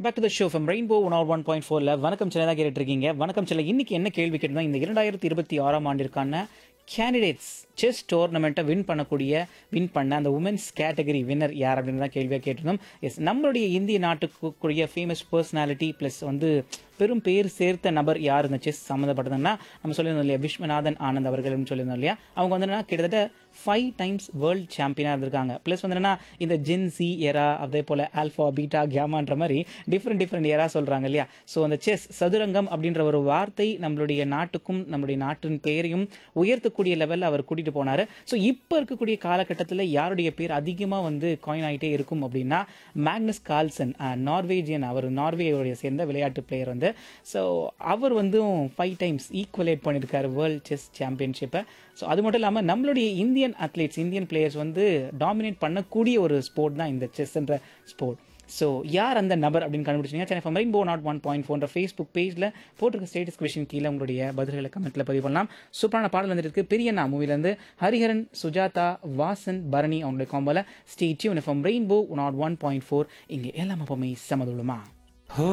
back to the show from Rainbow one O one point ஃபோரில் வணக்கம் சென்னை தான் கேட்டுட்டு இருக்கீங்க வணக்கம் சென்னை இன்னைக்கு என்ன கேள்வி கேட்டிருந்தோம் இந்த இரண்டாயிரத்தி இருபத்தி ஆறாம் ஆண்டிற்கான கேண்டிடேட்ஸ் செஸ் டோர்னமெண்ட்டை வின் பண்ணக்கூடிய வின் பண்ண அந்த உமன்ஸ் கேட்டகரி வின்னர் யார் அப்படின்னு தான் கேள்வியாக கேட்டிருந்தோம் எஸ் நம்மளுடைய இந்திய நாட்டுக்குரிய ஃபேமஸ் பர்சனாலிட்டி ப்ளஸ் வந்து பெரும் பேர் சேர்த்த நபர் யார் இந்த செஸ் சம்மந்தப்பட்டதுன்னா நம்ம சொல்லியிருந்தோம் இல்லையா விஸ்வநாதன் ஆனந்த் அவர்கள்னு சொல்லியிருந்தோம் இல்லையா அவங்க வந்து என்னன்னா கிட்டத்தட்ட ஃபைவ் டைம்ஸ் வேர்ல்ட் சாம்பியனாக இருந்திருக்காங்க ப்ளஸ் வந்து என்னன்னா இந்த ஜென்சி எரா அதே போல் ஆல்ஃபா பீட்டா கேமான்ற மாதிரி டிஃப்ரெண்ட் டிஃப்ரெண்ட் எரா சொல்கிறாங்க இல்லையா ஸோ அந்த செஸ் சதுரங்கம் அப்படின்ற ஒரு வார்த்தை நம்மளுடைய நாட்டுக்கும் நம்மளுடைய நாட்டின் பெயரையும் உயர்த்தக்கூடிய லெவலில் அவர் கூட்டிகிட்டு போனார் ஸோ இப்போ இருக்கக்கூடிய காலகட்டத்தில் யாருடைய பேர் அதிகமாக வந்து காயின் ஆகிட்டே இருக்கும் அப்படின்னா மேக்னஸ் கால்சன் நார்வேஜியன் அவர் நார்வேயோடைய சேர்ந்த விளையாட்டு பிளேயர் வந்து ஸோ அவர் வந்து ஃபைவ் டைம்ஸ் ஈக்குவலேட் பண்ணியிருக்காரு வேர்ல்ட் செஸ் சாம்பியன்ஷிப்பை ஸோ அது மட்டும் இல்லாமல் நம்மளுடைய இந்தியன் அத்லீட்ஸ் இந்தியன் பிளேயர்ஸ் வந்து டாமினேட் பண்ணக்கூடிய ஒரு ஸ்போர்ட் தான் இந்த செஸ்ன்ற ஸ்போர்ட் ஸோ யார் அந்த நபர் அப்படின்னு கண்டுபிடிச்சிங்க சென்னை ஃபார்ம் ரெயின்போ நாட் ஒன் பாயிண்ட் ஃபோன்ற ஃபேஸ்புக் பேஜில் போட்டிருக்க ஸ்டேட்டஸ் கொஷின் கீழே உங்களுடைய பதில்களை கமெண்ட்டில் பதிவு பண்ணலாம் சூப்பரான பாடல் வந்துட்டு இருக்கு பெரியண்ணா மூவிலேருந்து ஹரிஹரன் சுஜாதா வாசன் பரணி அவங்களுடைய காம்போல ஸ்டேட்யூன் ஃபார்ம் ரெயின்போ நாட் ஒன் பாயிண்ட் ஃபோர் இங்கே எல்லாம் அப்பவுமே சமதுளுமா